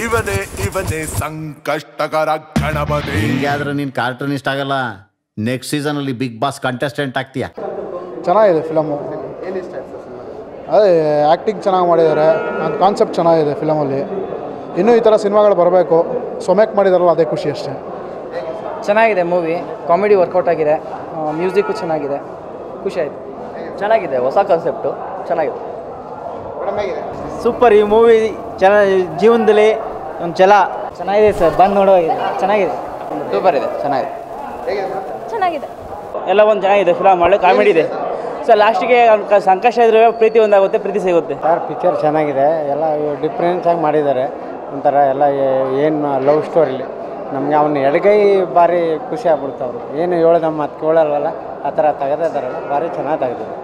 ಇವನೇ ಇವನೇ ಸಂಕಷ್ಟಕರ ಗಣಪತಿ ಹಿಂಗೆ ಆದ್ರೆ ನೀನು ಕಾರ್ಟೂನ್ ಇಷ್ಟ ಆಗಲ್ಲ ನೆಕ್ಸ್ಟ್ ಸೀಸನಲ್ಲಿ ಬಿಗ್ ಬಾಸ್ ಕಂಟೆಸ್ಟೆಂಟ್ ಆಗ್ತೀಯಾ ಚೆನ್ನಾಗಿದೆ ಫಿಲಮು ಅದೇ ಆ್ಯಕ್ಟಿಂಗ್ ಚೆನ್ನಾಗಿ ಮಾಡಿದ್ದಾರೆ ಒಂದು ಕಾನ್ಸೆಪ್ಟ್ ಚೆನ್ನಾಗಿದೆ ಫಿಲಮಲ್ಲಿ ಇನ್ನೂ ಈ ಥರ ಸಿನಿಮಾಗಳು ಬರಬೇಕು ಸೊಮೆಕ್ ಮಾಡಿದಾರಲ್ಲ ಅದೇ ಖುಷಿ ಅಷ್ಟೇ ಚೆನ್ನಾಗಿದೆ ಮೂವಿ ಕಾಮಿಡಿ ವರ್ಕೌಟ್ ಆಗಿದೆ ಮ್ಯೂಸಿಕ್ಕು ಚೆನ್ನಾಗಿದೆ ಖುಷಿ ಆಯಿತು ಚೆನ್ನಾಗಿದೆ ಹೊಸ ಕಾನ್ಸೆಪ್ಟು ಚೆನ್ನಾಗಿದೆ ಸೂಪರ್ ಈ ಮೂವಿ ಚೆನ್ನಾಗಿ ಜೀವನದಲ್ಲಿ ಒಂದು ಛಲ ಚೆನ್ನಾಗಿದೆ ಸರ್ ಬಂದು ನೋಡೋ ಚೆನ್ನಾಗಿದೆ ಸೂಪರ್ ಇದೆ ಚೆನ್ನಾಗಿದೆ ಚೆನ್ನಾಗಿದೆ ಎಲ್ಲ ಒಂದು ಚೆನ್ನಾಗಿದೆ ಫಿಲಮ್ ಒಳ್ಳೆ ಕಾಮಿಡಿ ಇದೆ ಸರ್ ಲಾಸ್ಟಿಗೆ ಸಂಕಷ್ಟ ಇದ್ರೆ ಪ್ರೀತಿ ಒಂದಾಗುತ್ತೆ ಪ್ರೀತಿ ಸಿಗುತ್ತೆ ಸರ್ ಪಿಕ್ಚರ್ ಚೆನ್ನಾಗಿದೆ ಎಲ್ಲ ಡಿಫ್ರೆನ್ಸ್ ಆಗಿ ಮಾಡಿದ್ದಾರೆ ಒಂಥರ ಎಲ್ಲ ಏನು ಲವ್ ಸ್ಟೋರಿಲಿ ನಮಗೆ ಅವನ ಎಡಗೈ ಭಾರಿ ಖುಷಿ ಆಗ್ಬಿಡ್ತು ಅವರು ಏನು ಹೇಳ್ದ ಮಾತು ಕೇಳಲ್ವಲ್ಲ ಆ ಥರ ತೆಗೆದಿದ್ದಾರಲ್ಲ ಭಾರಿ ಚೆನ್ನಾಗಿ ತೆಗೆದಿದ್ದಾರೆ